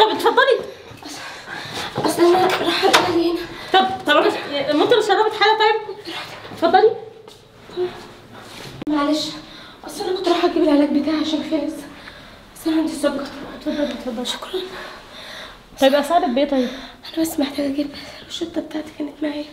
طب اتفضلي اصل انا راح الاقي هنا طب طب أنا- ممكن اشربك حاجه طيب اتفضلي معلش اصل انا كنت رايحه اجيب العلاج بتاعي عشان خلص بس انا عندي السكر اتفضلي اتفضلي شكرا طيب اساعدك بايه طيب انا بس محتاجه اجيب الروشته بتاعتي كانت معايا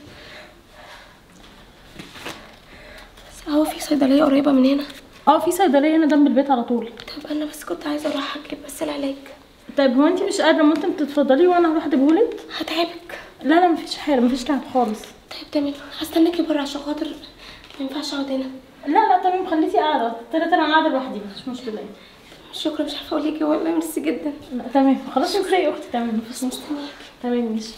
بس هو في صيدليه قريبه من هنا اه في صيدليه هنا جنب البيت على طول طب انا بس كنت عايزه اروح اجيب بس العلاج طيب هو انت مش قادره ممكن تتفضلي وانا هروح اجيبهولك هتعبك لا لا مفيش حاجه مفيش تعب خالص طيب تمام هستناكي بره عشان خاطر ما ينفعش اقعد هنا لا لا تمام خليكي قاعده طلعت انا قاعده لوحدي مش مشكله يعني. شكرا مش عارفه اقول لك إيه، والله ميرسي جدا لا تمام خلاص انت زي اختي تمام مفيش مشكله مستنياكي تمام ماشي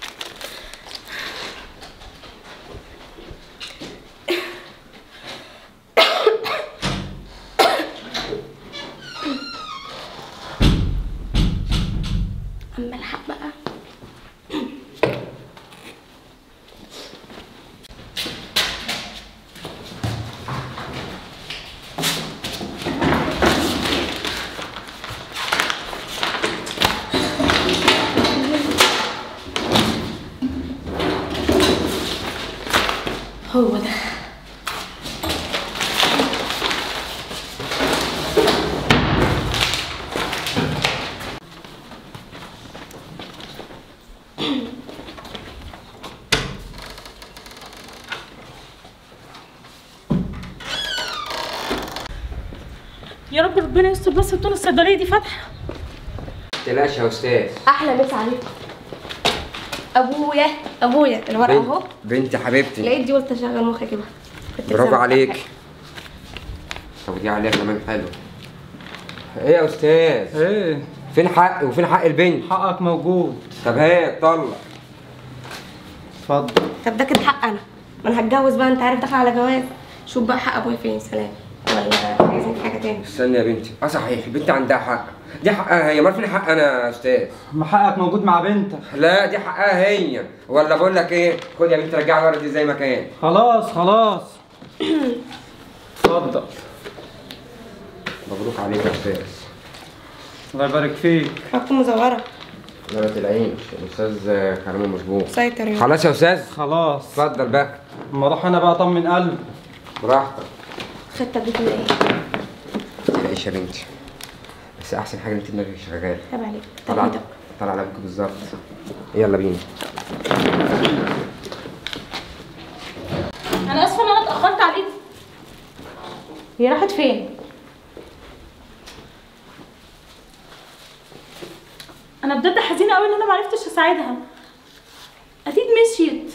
اما الحق بقى هو ده يا رب ربنا يستر بس تكون الصيدليه دي فاتحه تلاش يا استاذ احلى مسا عليكم ابويا ابويا الورقه اهو بنت حبيبتي لقيت دي قلت اشغل مخي اجيبها كنت برافو بسمع عليك حاجة. طب دي عليها كمان حلو ايه يا استاذ ايه فين حق وفين حق البنت حقك موجود طب هات طلع اتفضل طب ده كده حق انا ما انا هتجوز بقى انت عارف داخل على جواز شوف بقى حق ابويا فين سلام ولا عايزين حاجه تاني استني يا بنتي اه صحيح البنت عندها حق دي حقها هي امال فين حق انا يا استاذ ما حقك موجود مع بنتك لا دي حقها هي ولا بقول لك ايه خد يا بنتي رجعي الورقه دي زي ما كان خلاص خلاص اتفضل مبروك عليك يا استاذ الله يبارك فيك هتكون مزوره ورقه العين الاستاذ كلامه مظبوط سيطر يا خلاص يا استاذ خلاص اتفضل بقى اما اروح انا بقى اطمن قلبي براحتك خطه دي كده ايه تعيش يا بنتي بس احسن حاجه انت دماغك شغاله عيب عليك طب طلع ايدك طلع على ابوك بالظبط يلا بينا انا اسفه ان انا اتاخرت عليك هي راحت فين انا بجد حزينه قوي ان انا معرفتش اساعدها اكيد مشيت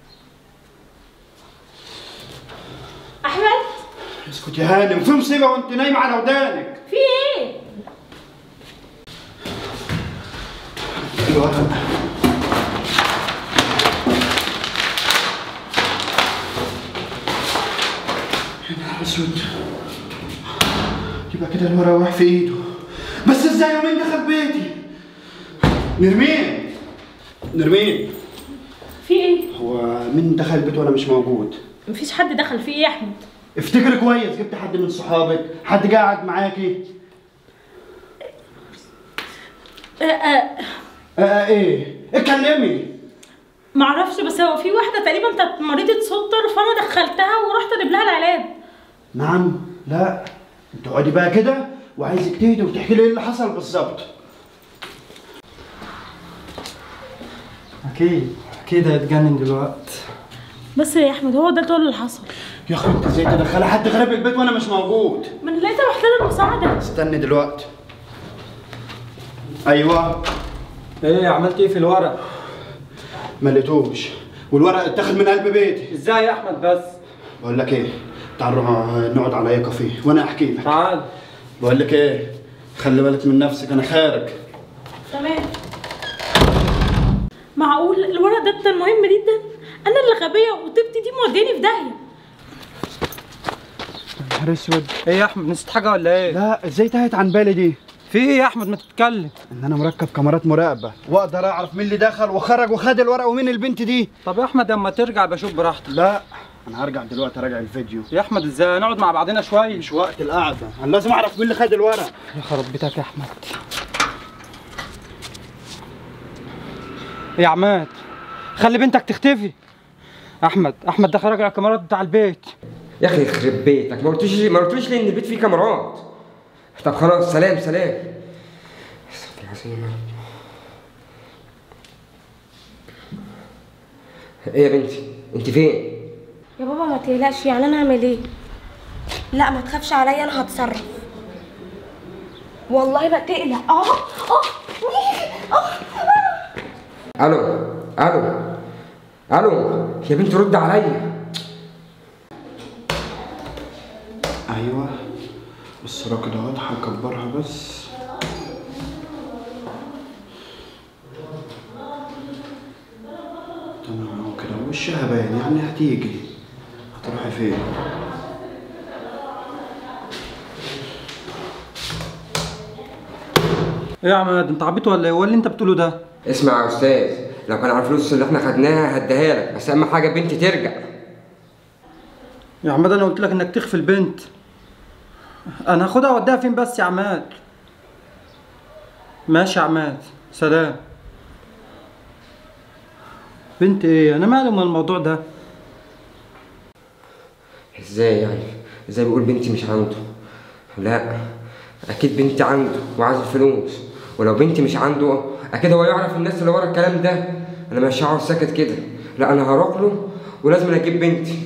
احمد اسكت يا هانم في مصيبه وانت نايمه على ودانك في ايه الورق يا نهار اسود يبقى كده الورق واقع في ايده بس ازاي ومين دخل بيتي نرمين نرمين في ايه هو مين دخل البيت وانا مش موجود مفيش حد دخل في ايه يا احمد افتكر كويس جبت حد من صحابك حد قاعد معاكي آه آه آه ايه اتكلمي معرفش بس هو في واحده تقريبا كانت مريضه سكر فانا دخلتها ورحت اجيب لها العلاج نعم لا انت اقعدي بقى كده وعايزك تهدي وتحكي لي ايه اللي حصل بالظبط اكيد اكيد هيتجنن دلوقتي بس يا احمد هو ده كل اللي حصل يا اخي انت ازاي تدخلي حد غريب البيت وانا مش موجود ما انا لقيتها محتاجه مساعده استني دلوقتي ايوه ايه عملت ايه في الورق ما لقيتوش والورق اتاخد من قلب بيتي ازاي يا احمد بس بقول لك ايه تعال نروح نقعد على اي كافيه وانا احكي لك تعال بقول لك ايه خلي بالك من نفسك انا خارج تمام معقول الورق ده كان مهم جدا انا اللي غبيه وطيبتي دي موديني في داهيه يا نهار اسود ايه يا احمد نسيت حاجه ولا ايه لا ازاي تهت عن بالي دي في ايه يا احمد ما تتكلم ان انا مركب كاميرات مراقبه واقدر اعرف مين اللي دخل وخرج وخد الورق ومين البنت دي طب يا احمد اما ترجع بشوف براحتك لا انا هرجع دلوقتي اراجع الفيديو يا احمد ازاي نقعد مع بعضنا شويه مش وقت القعده انا لازم اعرف مين اللي خد الورق يا خرب بيتك يا احمد يا عماد خلي بنتك تختفي احمد احمد ده خرج على الكاميرات بتاع البيت يا اخي يخرب بيتك ما قلتوش ما قلتوش ليه ان البيت فيه كاميرات طب خلاص سلام سلام استغفر الله العظيم يا رب. ايه يا بنتي انت فين يا بابا ما تقلقش يعني انا اعمل ايه لا ما تخافش عليا انا هتصرف والله ما تقلق اه اه اه الو الو الو يا بنت رد عليا ايوه الصورة كده واضحة اكبرها بس تمام اهو كده وشها باين يعني هتيجي هتروحي فين؟ ايه يا عماد انت عبيط ولا ايه هو اللي انت بتقوله ده اسمع يا استاذ لو كان على الفلوس اللي احنا خدناها هديها لك بس اهم حاجه بنتي ترجع يا عماد انا قلت لك انك تخفي البنت انا هاخدها اوديها فين بس يا عماد ماشي يا عماد سلام بنت ايه انا مالي من الموضوع ده ازاي يعني ازاي بيقول بنتي مش عنده لا اكيد بنتي عنده وعايز الفلوس ولو بنتي مش عنده اكيد هو يعرف الناس اللي ورا الكلام ده انا مش هقعد ساكت كده لا انا هروح له ولازم اجيب بنتي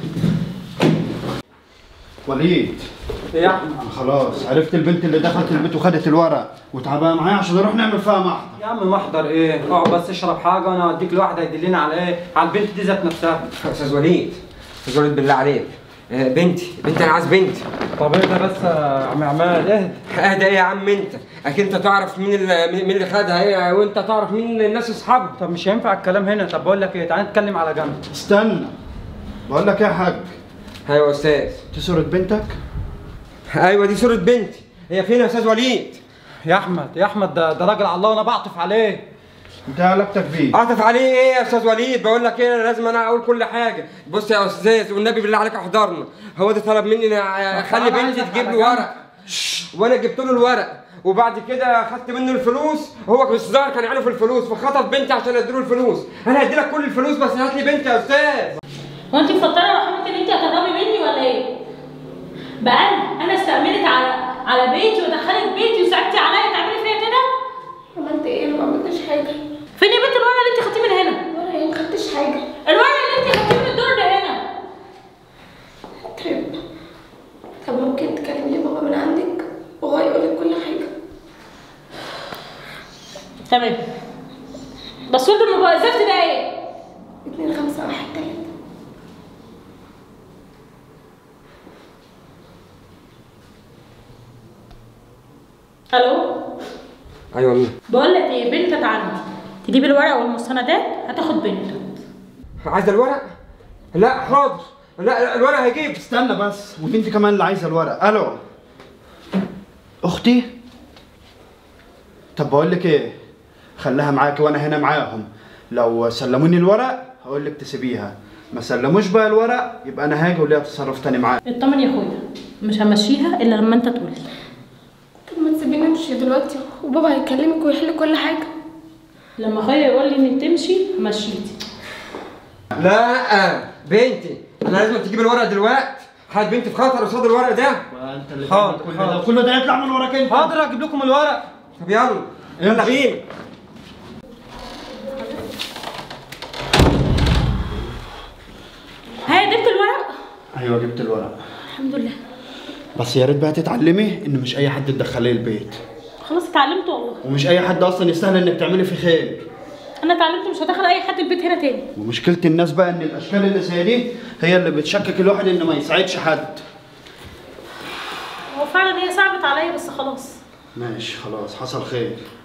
وليد ايه يا احمد أنا خلاص عرفت البنت اللي دخلت البيت وخدت الورق وتعبان معايا عشان نروح نعمل فيها محضر يا عم محضر ايه اقعد بس اشرب حاجه وانا اوديك لواحد هيدلنا على ايه على البنت دي ذات نفسها استاذ وليد استاذ وليد بالله عليك آه، بنتي بنتي انا عايز بنتي طب ايه ده بس يا عم عماد اهدى اهدى ايه يا عم انت اكيد انت تعرف مين اللي مين اللي خدها ايه وانت تعرف مين الناس اصحابها طب مش هينفع الكلام هنا طب بقول لك ايه تعالى نتكلم على جنب استنى بقول لك ايه يا حاج ايوه يا استاذ دي صورة بنتك ايوه دي صوره بنتي هي فين يا استاذ وليد يا احمد يا احمد ده ده راجل على الله وانا بعطف عليه انت إيه علاقتك بيه اعطف عليه ايه يا استاذ وليد بقول لك ايه انا لازم انا اقول كل حاجه بص يا استاذ والنبي بالله عليك احضرنا هو ده طلب مني إن اخلي طب أنا بنتي عايزك تجيب على لي جنب. ورق وانا جبت له الورق وبعد كده خدت منه الفلوس هو مش ظاهر كان عينه في الفلوس فخطف بنتي عشان اديله الفلوس انا هدي لك كل الفلوس بس هات لي بنتي يا استاذ هو انت مفكره يا رحمه ان انت هتهربي مني ولا ايه؟ بقى انا انا استأمنت على على بيتي ودخلت بيتي وساعدتي عليا تعملي فيا كده؟ عملت ايه انا ما عملتش حاجه فين يا بنت الورقه اللي انت خدتيه من هنا؟ ولا ايه ما خدتش حاجه الورقه اللي انت خدتيه من الدور ده هنا طيب طب ممكن تكلمي بابا من عندك وهو يقول لك كل حاجه تمام بس ولد الموبايل الزفت ده ايه؟ اتنين خمسة واحد تلاتة الو ايوه مين بقول لك ايه بنتك عندي تجيب الورق والمستندات هتاخد بنتك عايز الورق لا حاضر لا لا، الورق هيجيب استنى بس وانت كمان اللي عايزه الورق الو اختي طب بقول لك ايه خليها معاكي وانا هنا معاهم لو سلموني الورق هقول لك تسيبيها ما سلموش بقى الورق يبقى انا هاجي وليها تصرف تاني معاك اطمن يا اخويا مش همشيها الا لما انت تقول لي طب ما تسيبيني امشي دلوقتي وبابا هيكلمك ويحل كل حاجه لما اخويا يقول لي انك تمشي همشيتي لا بنتي انا لازم تجيب الورق دلوقتي حد بنتي في خطر قصاد الورق ده انت اللي حاضر، تعمل كل حاضر. ده كله ده يطلع من وراك انت حاضر اجيب لكم الورق طب يلا يلا بينا ها جبت الورق ايوه جبت الورق الحمد لله بس يا ريت بقى تتعلمي ان مش اي حد تدخليه البيت خلاص اتعلمت والله ومش اي حد اصلا يستاهل انك تعملي فيه خير انا اتعلمت مش هدخل اي حد البيت هنا تاني ومشكلة الناس بقى ان الاشكال اللي زي دي هي اللي بتشكك الواحد انه ما يساعدش حد هو فعلا هي صعبت عليا بس خلاص ماشي خلاص حصل خير